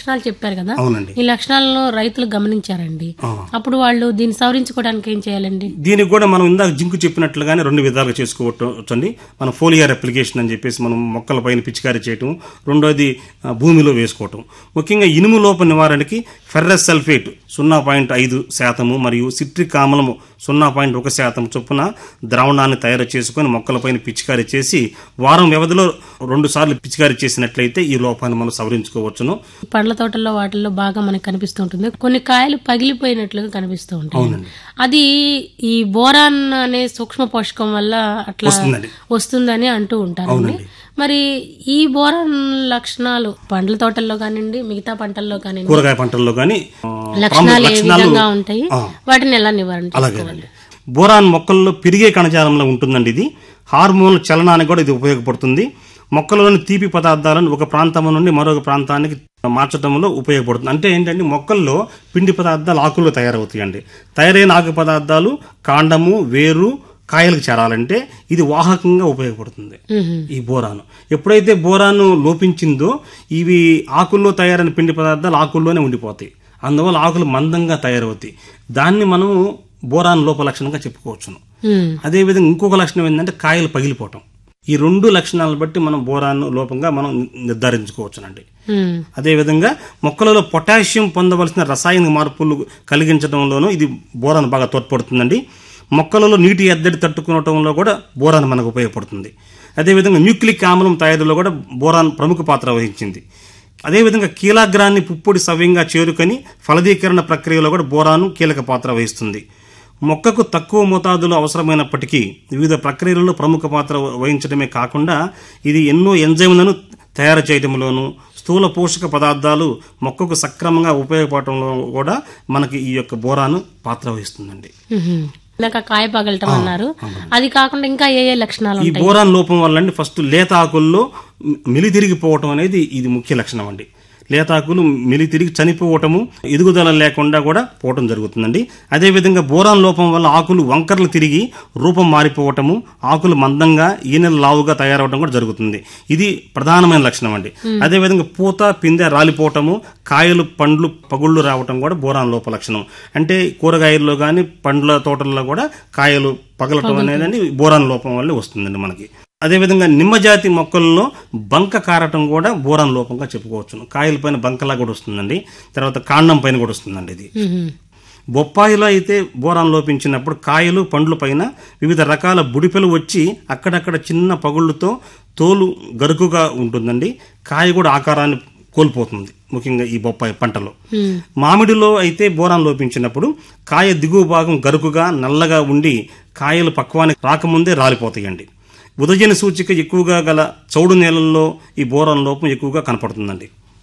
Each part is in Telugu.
లక్షణాలు చెప్పారు కదా అవునండి ఈ లక్షణాలను రైతులు గమనించారండి ఆ. అప్పుడు వాళ్ళు దీన్ని సవరించుకోవడానికి ఏం చేయాలండి దీనికి కూడా మనం ఇందాక జింకు చెప్పినట్లుగానే రెండు విధాలుగా చేసుకోవచ్చండి మనం ఫోలియర్ అప్లికేషన్ అని చెప్పేసి మనం మొక్కల పైన పిచికారీ చేయటం రెండోది ఆ, భూమిలో వేసుకోవటం ముఖ్యంగా ఇనుము లోప నివారణకి ఫెర్రస్ సల్ఫేట్ సున్నా పాయింట్ ఐదు శాతము మరియు సిట్రిక్ ఆమ్లము సున్నా పాయింట్ ఒక శాతం చొప్పున ద్రావణాన్ని తయారు చేసుకొని మొక్కలపైన పిచికారీ చేసి వారం వ్యవధిలో రెండు సార్లు పిచికారీ చేసినట్లయితే ఈ లోపాన్ని మనం సవరించుకోవచ్చును పండ్ల తోటల్లో వాటిల్లో బాగా మనకు కనిపిస్తూ ఉంటుంది కొన్ని కాయలు పగిలిపోయినట్లుగా కనిపిస్తూ ఉంటాయి అవునండి. అది ఈ బోరాన్ అనే సూక్ష్మ పోషకం వల్ల అట్లా వస్తుందండి. వస్తుందని అంటూ ఉంటారండి మరి ఈ బోరాన్ లక్షణాలు పండ్ల తోటల్లో కానివ్వండి మిగతా పంటల్లో కానివ్వండి కూరగాయ పంటల్లో కానీ లక్షణాలు ఏ విధంగా ఉంటాయి ఆ. వాటిని ఎలా నివారణ చేసుకోవాలి అలాగేనండి బోరాన్ మొక్కల్లో పెరిగే కణజాలంలో ఉంటుందండి ఇది హార్మోన్ చలనానికి కూడా ఇది ఉపయోగపడుతుంది మొక్కలోని తీపి పదార్థాలను ఒక ప్రాంతం నుండి మరొక ప్రాంతానికి మార్చడంలో ఉపయోగపడుతుంది అంటే ఏంటంటే మొక్కల్లో పిండి పదార్థాలు ఆకుల్లో తయారవుతాయండి తయారైన ఆకు పదార్థాలు కాండము వేరు కాయలకు చేరాలంటే ఇది వాహకంగా ఉపయోగపడుతుంది మ్మ్. ఈ బోరాను ఎప్పుడైతే బోరాను లోపించిందో ఇవి ఆకుల్లో తయారైన పిండి పదార్థాలు ఆకుల్లోనే ఉండిపోతాయి అందువల్ల ఆకులు మందంగా తయారవుతాయి దాన్ని మనం బోరాన్ లోప లక్షణంగా చెప్పుకోవచ్చును మ్మ్. అదేవిధంగా ఇంకొక లక్షణం ఏంటంటే కాయలు పగిలిపోవటం ఈ రెండు లక్షణాలను బట్టి మనం బోరాన్ లోపంగా మనం నిర్ధారించుకోవచ్చునండి మ్మ్. అదేవిధంగా మొక్కలలో పొటాషియం పొందవలసిన రసాయన మార్పులు కలిగించడంలోనూ ఇది బోరాన్ బాగా తోడ్పడుతుందండి మొక్కలలో నీటి ఎద్దడి తట్టుకునటంలో కూడా బోరాన్ మనకు ఉపయోగపడుతుంది అదేవిధంగా న్యూక్లిక్ ఆమ్లం తయారీలో కూడా బోరాన్ ప్రముఖ పాత్ర వహించింది అదేవిధంగా కీలాగ్రాన్ని పుప్పొడి సవ్యంగా చేరుకొని ఫలదీకరణ ప్రక్రియలో కూడా బోరాను కీలక పాత్ర వహిస్తుంది మొక్కకు తక్కువ మోతాదులో అవసరమైనప్పటికీ వివిధ ప్రక్రియలలో ప్రముఖ పాత్ర వహించడమే కాకుండా ఇది ఎన్నో ఎంజైమ్లను తయారు చేయడంలోనూ స్థూల పోషక పదార్థాలు మొక్కకు సక్రమంగా ఉపయోగపడటంలో కూడా మనకి ఈ యొక్క బోరాను పాత్ర వహిస్తుందండి మ్మ్. ఇందాక కాయ పగలటం అన్నారు అది కాకుండా ఇంకా ఏ ఏ లక్షణాలు ఈ బోరాన్ లోపం వల్ల అండి ఫస్ట్ లేత ఆకుల్లో మిలితిరిగిపోవటం అనేది ఇది ముఖ్య లక్షణం అండి లేత ఆకులు మిలితిరిగి చనిపోవటము ఎదుగుదల లేకుండా కూడా పోవటం జరుగుతుందండి అదేవిధంగా బోరాన్ లోపం వల్ల ఆకులు వంకర్లు తిరిగి రూపం మారిపోవటము ఆకులు మందంగా ఈనెల లావుగా తయారవడం కూడా జరుగుతుంది ఇది ప్రధానమైన లక్షణం అండి అదేవిధంగా పూత పిందె రాలిపోవటము కాయలు పండ్లు పగుళ్ళు రావటం కూడా బోరాన్ లోప లక్షణం అంటే కూరగాయల్లో కానీ పండ్ల తోటల్లో కూడా కాయలు పగలటం అనేది బోరాన్ లోపం వల్లే వస్తుందండి మనకి అదేవిధంగా నిమ్మజాతి మొక్కల్లో బంక కారటం కూడా బోరాన్ లోపంగా చెప్పుకోవచ్చును కాయల పైన బంకలా కూడా వస్తుందండి తర్వాత కాండం పైన కూడా వస్తుందండి ఇది మ్మ్. బొప్పాయిలో అయితే బోరాన్ లోపించినప్పుడు కాయలు పండ్ల పైన వివిధ రకాల బుడిపెలు వచ్చి అక్కడక్కడ చిన్న పగుళ్ళతో తోలు గరుకుగా ఉంటుందండి కాయ కూడా ఆకారాన్ని కోల్పోతుంది ముఖ్యంగా ఈ బొప్పాయి పంటలో మ్మ్. మామిడిలో అయితే బోరాన్ లోపించినప్పుడు కాయ దిగువ భాగం గరుకుగా నల్లగా ఉండి కాయలు పక్వానికి రాకముందే రాలిపోతాయండి ఉదజన సూచిక ఎక్కువగా గల చౌడు నేలల్లో ఈ బోరాన్ లోపం ఎక్కువగా కనపడుతుందండి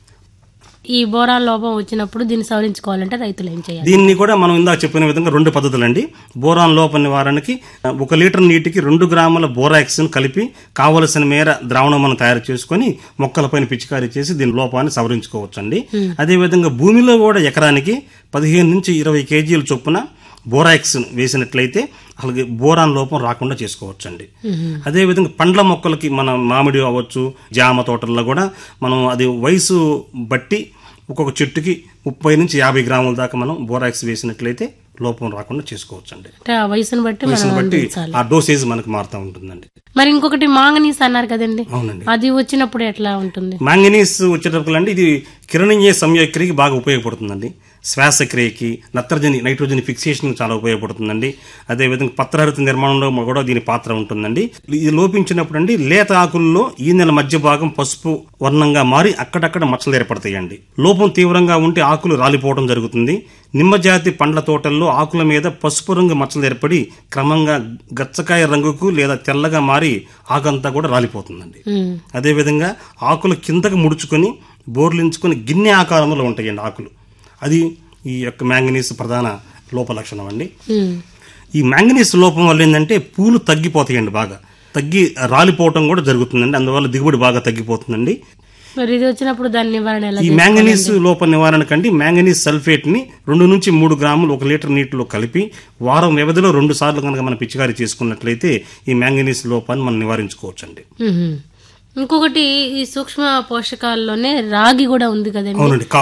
ఈ బోరాన్ లోపం వచ్చినప్పుడు దీన్ని సవరించుకోవాలంటే రైతులు ఏం చేయాలి దీన్ని కూడా మనం ఇందాక చెప్పిన విధంగా రెండు పద్ధతులండి బోరాన్ లోప నివారణకి ఆ, ఒక లీటర్ నీటికి రెండు గ్రాముల బోరాక్సిన్ కలిపి కావలసిన మేర ద్రావణం మనం తయారు చేసుకొని మొక్కలపైన పిచికారీ చేసి దీని లోపాన్ని సవరించుకోవచ్చండి అదేవిధంగా భూమిలో కూడా ఎకరానికి పదిహేను నుంచి ఇరవై కేజీల చొప్పున బోరాక్సిన్ వేసినట్లయితే అలాగే బోరాన్ లోపం రాకుండా చేసుకోవచ్చండి అదేవిధంగా పండ్ల మొక్కలకి మన మామిడి అవ్వచ్చు జామ తోటల్లో కూడా మనం అది వయసు బట్టి ఒక్కొక్క చెట్టుకి ముప్పై నుంచి యాభై గ్రాముల దాకా మనం బోరాక్స్ వేసినట్లయితే లోపం రాకుండా చేసుకోవచ్చండి అంటే ఆ వయసును బట్టి మనం వయసును బట్టి అందించాలి ఆ డోసేజ్ మనకు మారుతూ ఉంటుందండి మరి ఇంకొకటి మాంగనీస్ అన్నారు కదండి అవునండి అది వచ్చినప్పుడు ఎట్లా ఉంటుంది మాంగనీస్ వచ్చేటప్పుడు అండి ఇది కిరణీయ సంయోక్రియకి బాగా ఉపయోగపడుతుందండి శ్వాసక్రియకి నత్రజని నైట్రోజన్ ఫిక్సేషన్ చాలా ఉపయోగపడుతుందండి అదేవిధంగా పత్రహరిత నిర్మాణంలో కూడా దీని పాత్ర ఉంటుందండి ఇది లోపించినప్పుడు అండి లేత ఆకుల్లో ఈ నెల మధ్య భాగం పసుపు వర్ణంగా మారి అక్కడక్కడ మచ్చలు ఏర్పడతాయండి లోపం తీవ్రంగా ఉంటే ఆకులు రాలిపోవడం జరుగుతుంది నిమ్మజాతి పండ్ల తోటల్లో ఆకుల మీద పసుపు రంగు మచ్చలు ఏర్పడి క్రమంగా గచ్చకాయ రంగుకు లేదా తెల్లగా మారి ఆకంతా కూడా రాలిపోతుందండి మ్మ్. అదేవిధంగా ఆకులు కిందకు ముడుచుకొని బోర్లించుకొని గిన్నె ఆకారంలో ఉంటాయండి ఆకులు అది ఈ యొక్క మ్యాంగనీస్ ప్రధాన లోప లక్షణం అండి మ్మ్. ఈ మ్యాంగనీస్ లోపం వల్ల ఏంటంటే పూలు తగ్గిపోతాయండి బాగా తగ్గి రాలిపోవటం కూడా జరుగుతుందండి అందువల్ల దిగుబడి బాగా తగ్గిపోతుందండి మరి ఇది వచ్చినప్పుడు దాని నివారణ ఎలా ఈ మ్యాంగనీస్ లోప నివారణకండి మ్యాంగనీస్ సల్ఫేట్ ని రెండు నుంచి మూడు గ్రాములు ఒక లీటర్ నీటిలో కలిపి వారం వ్యవధిలో రెండు సార్లు కనుక మనం పిచికారీ చేసుకున్నట్లయితే ఈ మ్యాంగనీస్ లోపాన్ని మనం నివారించుకోవచ్చండి మ్మ్. ఇంకొకటి ఈ సూక్ష్మ పోషకాల్లోనే రాగి కూడా ఉంది కదండి అవునండి